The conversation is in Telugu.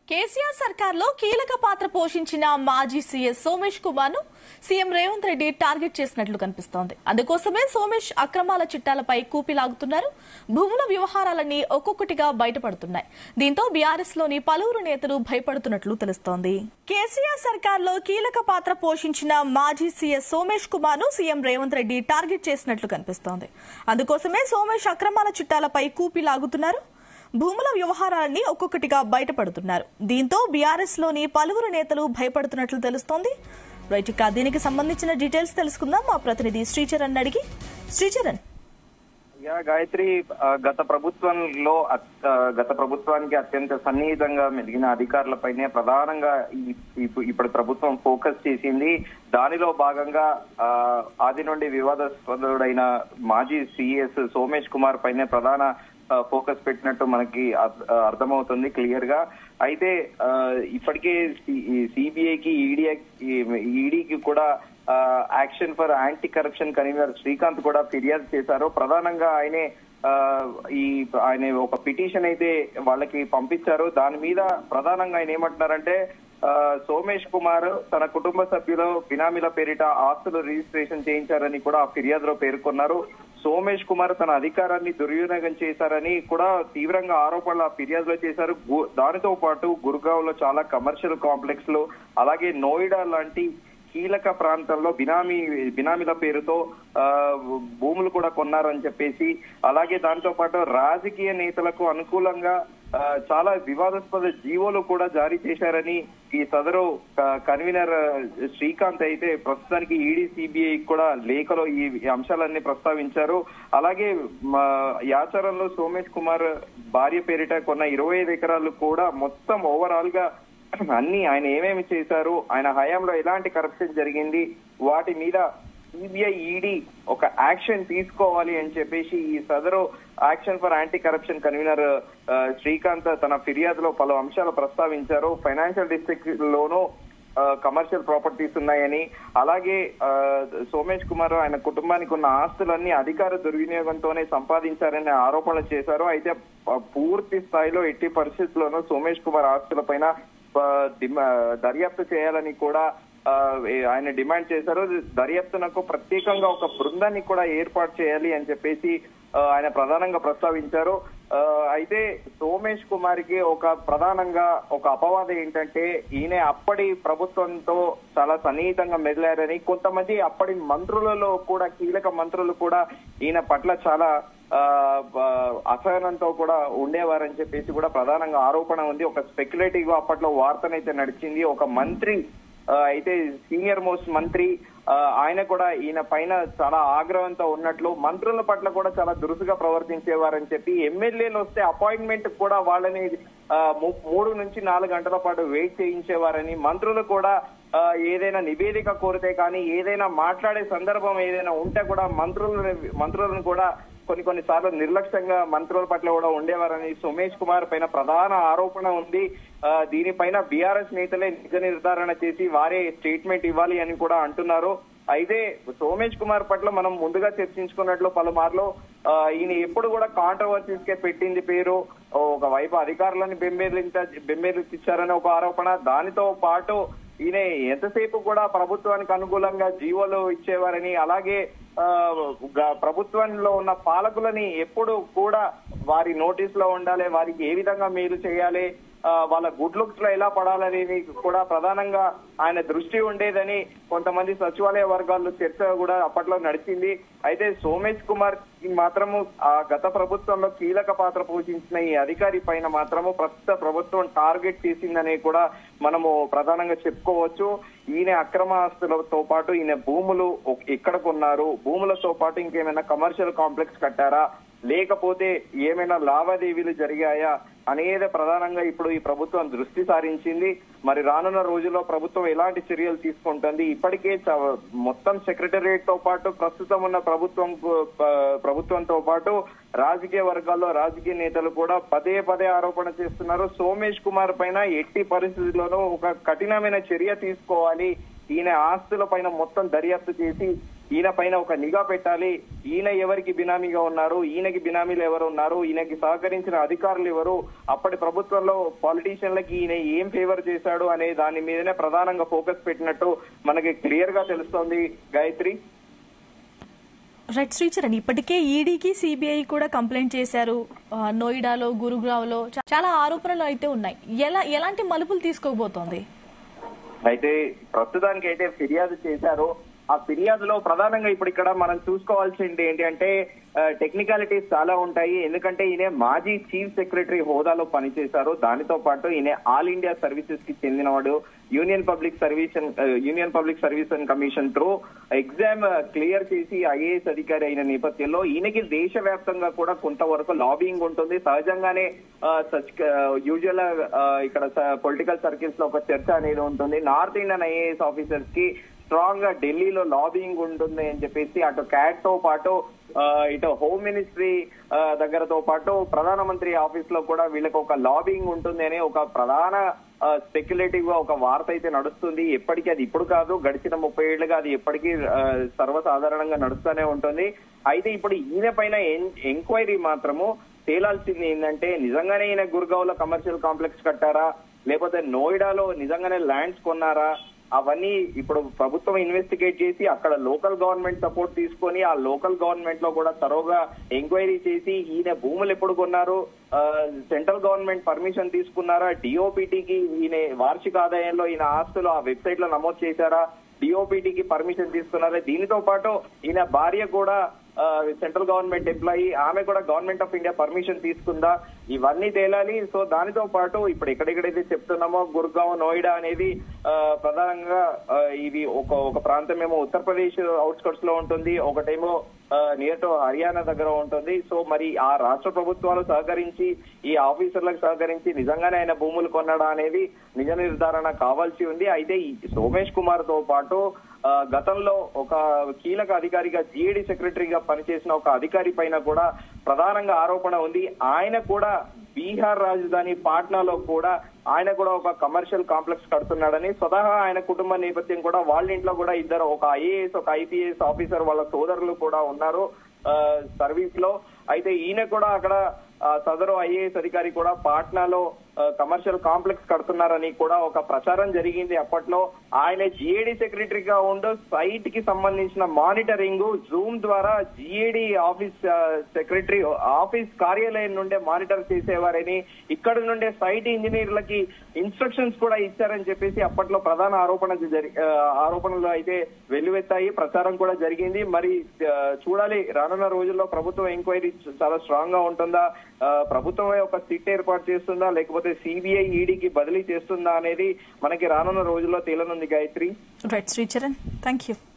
కేసీఆర్ సర్కార్లో కీలక పాత్ర పోషించిన మాజీ సీఎస్ సోమేష్ కుమార్ ను సీఎం రేవంత్ రెడ్డి టార్గెట్ చేసినట్లు కనిపిస్తోంది అందుకోసమే సోమేష్ అక్రమాల చిట్టాలపై కూపిలాగుతున్నారు భూముల వ్యవహారాలన్నీ ఒక్కొక్కటిగా బయటపడుతున్నాయి దీంతో బీఆర్ఎస్ లోని పలువురు నేతలు భయపడుతున్నట్లు తెలుస్తోంది కేసీఆర్ సర్కార్లో కీలక పాత్ర పోషించిన మాజీ సీఎస్ సోమేష్ కుమార్ ను సీఎం రేవంత్ రెడ్డి టార్గెట్ చేసినట్లు కనిపిస్తోంది అందుకోసమే సోమేష్ అక్రమాల చిట్టాలపై కూపిలాగుతున్నారు భూముల వ్యవహారాలన్నీ ఒక్కొక్కటిగా బయటపడుతున్నారు దీంతో బీఆర్ఎస్ లోని పలువురు నేతలు భయపడుతున్నట్లు తెలుస్తోంది రైట్ ఇక దీనికి సంబంధించిన డీటెయిల్స్ తెలుసుకుందాం మా ప్రతినిధి శ్రీచరణ్ అడిగి శ్రీచరణ్ యా గాయత్రి ఆ, గత ప్రభుత్వంలో అత్- ఆ, గత ప్రభుత్వానికి అత్యంత సన్నిహితంగా మెలిగిన అధికారులపైనే ప్రధానంగా ఈ- ఇప్పు- ఇప్పుడు ప్రభుత్వం ఫోకస్ చేసింది దానిలో భాగంగా ఆ, ఆది నుండి వివాదాస్పదుడైన మాజీ సిఎస్ సోమేష్ కుమార్ పైనే ప్రధాన ఆ, ఫోకస్ పెట్టినట్టు మనకి అర్థ- ఆ, అర్థమవుతుంది క్లియర్ గా అయితే ఆ, ఇప్పటికే సిబిఐకి ఈడీ ఈడీకి కూడా action for anti corruption convener Srikanth కూడా ఫిర్యాదు చేశారు ప్రధానంగా ఆయనే ఆ, ఈ ఆయన ఒక పిటిషన్ అయితే వాళ్ళకి పంపించారు దాని మీద ప్రధానంగా ఆయన ఏమంటున్నారంటే ఆ, సోమేష్ కుమార్ తన కుటుంబ సభ్యులు బినామీల పేరిట ఆస్తులు రిజిస్ట్రేషన్ చేయించారని కూడా ఆ ఫిర్యాదులో పేర్కొన్నారు సోమేష్ కుమార్ తన అధికారాన్ని దుర్వినియోగం చేశారని కూడా తీవ్రంగా ఆరోపణలు ఆ ఫిర్యాదులో చేశారు గు- దానితో పాటు గురుగావ్ లో చాలా కమర్షియల్ కాంప్లెక్స్ లో అలాగే నోయిడా లాంటి కీలక ప్రాంతంలో బినామీ బినామీల పేరుతో ఆ, భూములు కూడా కొన్నారని చెప్పేసి అలాగే దాంతో పాటు రాజకీయ నేతలకు అనుకూలంగా ఆ, చాలా వివాదాస్పద జీవోలు కూడా జారీ చేశారని ఈ సదరు ఆ, కన్వీనర్ ఆ, శ్రీకాంత్ అయితే ప్రస్తుతానికి ఈడీ సిబిఐ కూడా లేఖలో ఈ ఈ అంశాలన్నీ ప్రస్తావించారు అలాగే మా యాచారంలో సోమేష్ కుమార్ భార్య పేరిట కొన్న ఇరవై ఐదు ఎకరాలు కూడా మొత్తం ఓవరాల్ గా అన్ని ఆయన ఏమేమి చేశారు ఆయన హయాంలో ఎలాంటి కరప్షన్ జరిగింది వాటి మీద సిబిఐ ఈడీ ఒక యాక్షన్ తీసుకోవాలి అని చెప్పేసి ఈ సదరు action for anti corruption convener ఆ, శ్రీకాంత్ తన ఫిర్యాదులో పలు అంశాలు ప్రస్తావించారు ఫైనాన్షియల్ డిస్ట్రిక్ట్ లోనూ కమర్షియల్ ప్రాపర్టీస్ ఉన్నాయని అలాగే ఆ, సోమేష్ కుమార్ ఆయన కుటుంబానికి ఉన్న ఆస్తులన్నీ అధికార దుర్వినియోగంతోనే సంపాదించారని ఆరోపణలు చేశారు అయితే ఆ, పూర్తి స్థాయిలో ఎట్టి పరిస్థితుల్లోనూ సోమేష్ కుమార్ ఆస్తులపైన ఆ, డిమా- దర్యాప్తు చేయాలని కూడా ఆ, ఏ- ఆయన డిమాండ్ చేశారు దర్యాప్తునకు ప్రత్యేకంగా ఒక బృందాన్ని కూడా ఏర్పాటు చేయాలి అని చెప్పేసి ఆ, ఆయన ప్రధానంగా ప్రస్తావించారు ఆ, అయితే సోమేష్ కుమార్ కి ఒక ప్రధానంగా ఒక అపవాదం ఏంటంటే ఈయన అప్పటి ప్రభుత్వంతో చాలా సన్నిహితంగా మెదిలారని కొంతమంది అప్పటి మంత్రులలో కూడా కీలక మంత్రులు కూడా ఈయన పట్ల చాలా ఆ, బ- అసహనంతో కూడా ఉండేవారని చెప్పేసి కూడా ప్రధానంగా ఆరోపణ ఉంది ఒక స్పెక్యులేటివ్ గా అప్పట్లో వార్తనైతే నడిచింది ఒక మంత్రి ఆ, అయితే సీనియర్ మోస్ట్ మంత్రి ఆ, ఆయన కూడా ఈయన పైన చాలా ఆగ్రహంతో ఉన్నట్లు మంత్రుల పట్ల కూడా చాలా దురుసుగా ప్రవర్తించేవారని చెప్పి ఎమ్మెల్యేలు వస్తే అపాయింట్మెంట్ కూడా వాళ్ళని ఆ, ము- మూడు నుంచి నాలుగు గంటల పాటు వెయిట్ చేయించేవారని మంత్రులు కూడా ఆ, ఏదైనా నివేదిక కోరితే కానీ ఏదైనా మాట్లాడే సందర్భం ఏదైనా ఉంటే కూడా మంత్రులను మంత్రులను కూడా కొన్ని కొన్ని సార్లు నిర్లక్ష్యంగా మంత్రుల పట్ల కూడా ఉండేవారని సోమేష్ కుమార్ పైన ప్రధాన ఆరోపణ ఉంది ఆ, దీనిపైన బీఆర్ఎస్ నేతలే నిజ నిర్ధారణ చేసి వారే స్టేట్మెంట్ ఇవ్వాలి అని కూడా అంటున్నారు అయితే సోమేష్ కుమార్ పట్ల మనం ముందుగా చర్చించుకున్నట్లు పలుమార్లు ఆ, ఈయన ఎప్పుడు కూడా కాంట్రవర్సీస్ కే పెట్టింది పేరు ఒక వైపు అధికారులను బెంబేలించ బెంబేలిచ్చారని ఒక ఆరోపణ దానితో పాటు ఈయన ఎంతసేపు కూడా ప్రభుత్వానికి అనుకూలంగా జీవోలు ఇచ్చేవారని అలాగే ఆ, గ- ప్రభుత్వంలో ఉన్న పాలకులని ఎప్పుడు కూడా వారి నోటీస్ లో ఉండాలి వారికి ఏ విధంగా మేలు చేయాలి ఆ, వాళ్ళ గుడ్ లుక్స్ లో ఎలా పడాలనేది కూడా ప్రధానంగా ఆయన దృష్టి ఉండేదని కొంతమంది సచివాలయ వర్గాల్లో చర్చ కూడా అప్పట్లో నడిచింది అయితే సోమేష్ కుమార్ కి మాత్రము ఆ గత ప్రభుత్వంలో కీలక పాత్ర పోషించిన ఈ అధికారి పైన మాత్రము ప్రస్తుత ప్రభుత్వం టార్గెట్ చేసిందని కూడా మనము ప్రధానంగా చెప్పుకోవచ్చు ఈయన అక్రమ ఆస్తులతో పాటు ఈయన భూములు ఒక్- ఎక్కడ కొన్నారు భూములతో పాటు ఇంకేమైనా కమర్షియల్ కాంప్లెక్స్ కట్టారా లేకపోతే ఏమైనా లావాదేవీలు జరిగాయా అనేది ప్రధానంగా ఇప్పుడు ఈ ప్రభుత్వం దృష్టి సారించింది మరి రానున్న రోజుల్లో ప్రభుత్వం ఎలాంటి చర్యలు తీసుకుంటుంది ఇప్పటికే చ- మొత్తం సెక్రటరియట్ తో పాటు ప్రస్తుతం ఉన్న ప్రభుత్వం ప్రభుత్వంతో పాటు రాజకీయ వర్గాల్లో రాజకీయ నేతలు కూడా పదే పదే ఆరోపణ చేస్తున్నారు సోమేష్ కుమార్ పైన ఎట్టి పరిస్థితుల్లోనూ ఒక కఠినమైన చర్య తీసుకోవాలి ఈయన ఆస్తుల పైన మొత్తం దర్యాప్తు చేసి ఈయన పైన ఒక నిఘా పెట్టాలి ఈయన ఎవరికి బినామీగా ఉన్నారు ఈయనకి బినామీలు ఎవరు ఉన్నారు ఈయనకి సహకరించిన అధికారులు ఎవరు అప్పటి ప్రభుత్వంలో పాలిటీషియన్లకి ఈయన ఏం ఫేవర్ చేశాడు అనే దాని మీదనే ప్రధానంగా ఫోకస్ పెట్టినట్టు మనకి క్లియర్ గా తెలుస్తోంది గాయత్రి రైట్ శ్రీచరణ్ ఇప్పటికే ఈడీకి సిబిఐ కూడా కంప్లైంట్ చేశారు ఆ, నోయిడాలో గురుగ్రావ్లో చా- చాలా ఆరోపణలు అయితే ఉన్నాయి ఎలా ఎలాంటి మలుపులు తీసుకోబోతోంది అయితే ప్రస్తుతానికి అయితే ఫిర్యాదు చేశారు ఆ ఫిర్యాదులో ప్రధానంగా ఇప్పుడు ఇక్కడ మనం చూసుకోవాల్సింది ఏంటి అంటే టెక్నికాలిటీస్ చాలా ఉంటాయి ఎందుకంటే ఈయన మాజీ చీఫ్ సెక్రటరీ హోదాలో పనిచేశారు దానితో పాటు ఈయన ఆల్ ఇండియా సర్వీసెస్ కి చెందినవాడు union public service union public service and commission through exam clear చేసి ఐఏఎస్ అధికారి అయిన నేపథ్యంలో ఈయనకి దేశవ్యాప్తంగా కూడా కొంతవరకు లాబింగ్ ఉంటుంది సహజంగానే యూజువల్ ఇక్కడ పొలిటికల్ సర్కిల్స్ లో ఒక చర్చ అనేది ఉంటుంది నార్త్ ఇండియన్ ఐఏఎస్ ఆఫీసర్స్ కి స్ట్రాంగ్ గా ఢిల్లీలో లాబింగ్ ఉంటుంది అని చెప్పేసి అటు క్యాట్ తో పాటు ఆ, ఇటు హోమ్ మినిస్ట్రీ ఆ, దగ్గరతో పాటు ప్రధానమంత్రి ఆఫీస్ లో కూడా వీళ్ళకి ఒక లాబింగ్ ఉంటుంది అని ఒక ప్రధాన స్పెక్యులేటివ్ గా ఒక వార్త అయితే నడుస్తుంది ఎప్పటికీ అది ఇప్పుడు కాదు గడిచిన ముప్పై ఏళ్లుగా అది ఎప్పటికీ ఆ, సర్వసాధారణంగా నడుస్తూనే ఉంటుంది అయితే ఇప్పుడు ఈయన పైన ఎంక్వైరీ మాత్రము తేలాల్సింది ఏంటంటే నిజంగానే ఈయన గుర్గావ్ లో కమర్షియల్ కాంప్లెక్స్ కట్టారా లేకపోతే నోయిడాలో నిజంగానే ల్యాండ్స్ కొన్నారా అవన్నీ ఇప్పుడు ప్రభుత్వం ఇన్వెస్టిగేట్ చేసి అక్కడ లోకల్ గవర్నమెంట్ సపోర్ట్ తీసుకొని ఆ లోకల్ గవర్నమెంట్ లో కూడా తరోగా ఎంక్వైరీ చేసి ఈయన భూములు ఎప్పుడు కొన్నారు ఆ, సెంట్రల్ గవర్నమెంట్ పర్మిషన్ తీసుకున్నారా డిఓపిటికి ఈయన వార్షిక ఆదాయంలో ఈయన ఆస్తులు ఆ వెబ్సైట్ లో నమోదు చేశారా డిఓపిటికి పర్మిషన్ తీసుకున్నారా దీనితో పాటు ఈయన భార్య కూడా ఆ, సెంట్రల్ గవర్నమెంట్ ఎంప్లాయీ ఆమె కూడా గవర్నమెంట్ ఆఫ్ ఇండియా పర్మిషన్ తీసుకుందా ఇవన్నీ తేలాలి సో దానితో పాటు ఇప్పుడు ఎక్కడెక్కడైతే చెప్తున్నామో గుర్గావ్ నోయిడా అనేది ఆ, ప్రధానంగా ఆ, ఇది ఒక ఒక ప్రాంతం ఏమో ఉత్తరప్రదేశ్ అవుట్స్కట్స్ లో ఉంటుంది ఒకటేమో నియర్ టు హర్యానా దగ్గర ఉంటుంది సో మరి ఆ రాష్ట్ర ప్రభుత్వాలు సహకరించి ఈ ఆఫీసర్లకు సహకరించి నిజంగానే ఆయన భూములు కొన్నాడా అనేది నిజ నిర్ధారణ కావాల్సి ఉంది అయితే ఈ సోమేష్ కుమార్ తో పాటు ఆ, గతంలో ఒక కీలక అధికారిగా జిఏడి సెక్రటరీగా పనిచేసిన ఒక అధికారి పైన కూడా ప్రధానంగా ఆరోపణ ఉంది ఆయన కూడా బీహార్ రాజధాని పాట్నాలో కూడా ఆయన కూడా ఒక కమర్షియల్ కాంప్లెక్స్ కడుతున్నాడని స్వతహా ఆయన కుటుంబ నేపథ్యం కూడా వాళ్ళ ఇంట్లో కూడా ఇద్దరు ఒక ఐఏఎస్ ఒక ఐపీఎస్ ఆఫీసర్ వాళ్ళ సోదరులు కూడా ఉన్నారు సర్వీస్ లో అయితే ఈయన కూడా అక్కడ ఆ, సదరు ఐఏఎస్ అధికారి కూడా పాట్నాలో కమర్షియల్ కాంప్లెక్స్ కడుతున్నారని కూడా ఒక ప్రచారం జరిగింది అప్పట్లో ఆయన జిఏడి సెక్రటరీగా ఉంటూ సైట్ కి సంబంధించిన మానిటరింగ్ జూమ్ ద్వారా జిఏడి ఆఫీస్ ఆ, సెక్రటరీ ఆఫీస్ కార్యాలయం నుండే మానిటర్ చేసేవారని ఇక్కడ నుండే సైట్ ఇంజనీర్లకి ఇన్స్ట్రక్షన్స్ కూడా ఇచ్చారని చెప్పేసి అప్పట్లో ప్రధాన ఆరోపణ జరి ఆ, ఆరోపణలు అయితే వెల్లువెత్తాయి ప్రచారం కూడా జరిగింది మరి ఆ, చూడాలి రానున్న రోజుల్లో ప్రభుత్వం ఎంక్వైరీ చాలా స్ట్రాంగ్ గా ఉంటుందా ఆ, ప్రభుత్వమే ఒక సిట్ ఏర్పాటు చేస్తుందా లేకపోతే సిబిఐ ఈడీకి బదిలీ చేస్తుందా అనేది మనకి రానున్న రోజుల్లో తేలనుంది Gayatri right Sricharan thank you